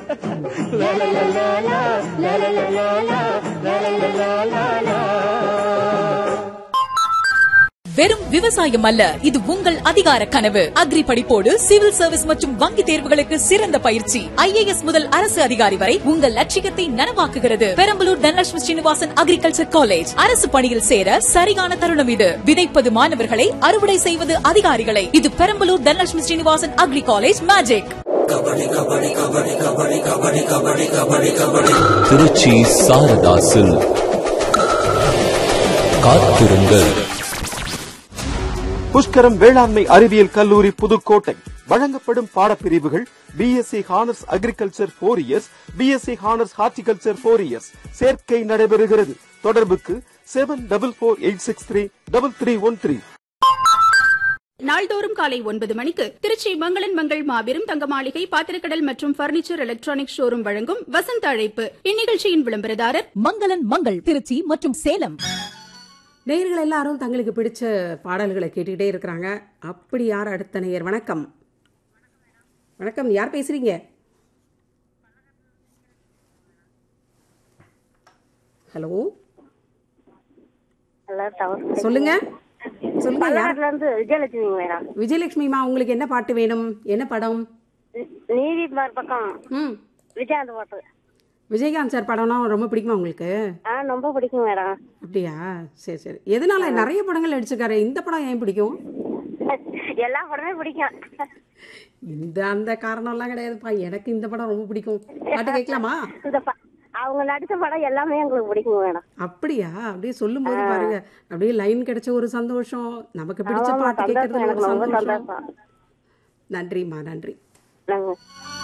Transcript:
வெறும் விவசாயம் அல்ல இது உங்கள் அதிகார கனவு அக்ரி படிப்போடு சிவில் சர்வீஸ் மற்றும் வங்கி தேர்வுகளுக்கு சிறந்த பயிற்சி ஐஏஎஸ் முதல் அரசு அதிகாரி வரை உங்கள் லட்சியத்தை நனவாக்குகிறது பெரம்பலூர் தனலட்சுமி ஸ்ரீனிவாசன் அக்ரிகல்ச்சர் காலேஜ் அரசு பணியில் சேர சரியான தருணம் இது விதைப்பது மாணவர்களை அறுவடை செய்வது அதிகாரிகளை இது Perambalur Dhanalakshmi Srinivasan agri college magic Trichy Saradha silk காத்திருங்கள் புஷ்கரம் வேளாண்மை அறிவியல் கல்லூரி புதுக்கோட்டை வழங்கப்படும் பாடப்பிரிவுகள் BSc honours agriculture four years BSc honours horticulture four years சேர்க்கை நடைபெறுகிறது தொடர்புக்கு seven double four eight six three double three one three நாள்தோறும் காலை ஒன்பது மணிக்கு திருச்சி மங்களன் மங்கள் மாபெரும் தங்க மாளிகை பாத்திரக்கடல் மற்றும் பர்னிச்சர் எலக்ட்ரானிக் ஷோரூம் வழங்கும் வசந்த அழைப்பு இந்நிகழ்ச்சியின் விளம்பரதாரர் மங்களன் மங்கள் திருச்சி மற்றும் சேலம் நேயர்கள் எல்லாரும் தங்களுக்கு பிடிச்ச பாடல்களை கேட்டுக்கிட்டே இருக்கிறாங்க அப்படி யார் அடுத்த நேயர் வணக்கம் வணக்கம் யார் பேசுறீங்க ஹலோ ஹலோ டவர் சொல்லுங்க சொல்லுங்க யார் பல்லவரத்துல இருந்து விஜயலட்சுமி மேடம் விஜயலட்சுமிமா உங்களுக்கு என்ன பாட்டு வேணும் என்ன படம் நீதி பார் பக்கம் ம் விஜயாந்த் பாட்டு விஜயகாந்த் சார் படம்னா ரொம்ப பிடிக்குமா உங்களுக்கு ஆ ரொம்ப பிடிக்கும் மேடம் அப்படியா சரி சரி எதனால நிறைய படங்கள் நடிச்சிருக்காரு இந்த படம் ஏன் பிடிக்கும் எல்லா படமே பிடிக்கும் இந்த அந்த காரணம்லாம் கிடையாதுப்பா எனக்கு இந்த படம் ரொம்ப பிடிக்கும் பாட்டு கேட்கலாமா இந்த ப- அவங்க நடிச்ச படம் எல்லாமே எங்களுக்கு பிடிக்கும் மேடம் அப்படியா அப்படியே சொல்லும் போது பாருங்க அப்படியே லைன் கிடைச்ச ஒரு சந்தோஷம் நமக்கு பிடிச்ச ஆமா, பாட்டு சந்தோஷம் கேட்கறது ஒரு எனக்கு ரொம்ப சந்தோஷம் சந்தோஷம் நன்றிம்மா நன்றி நாங்க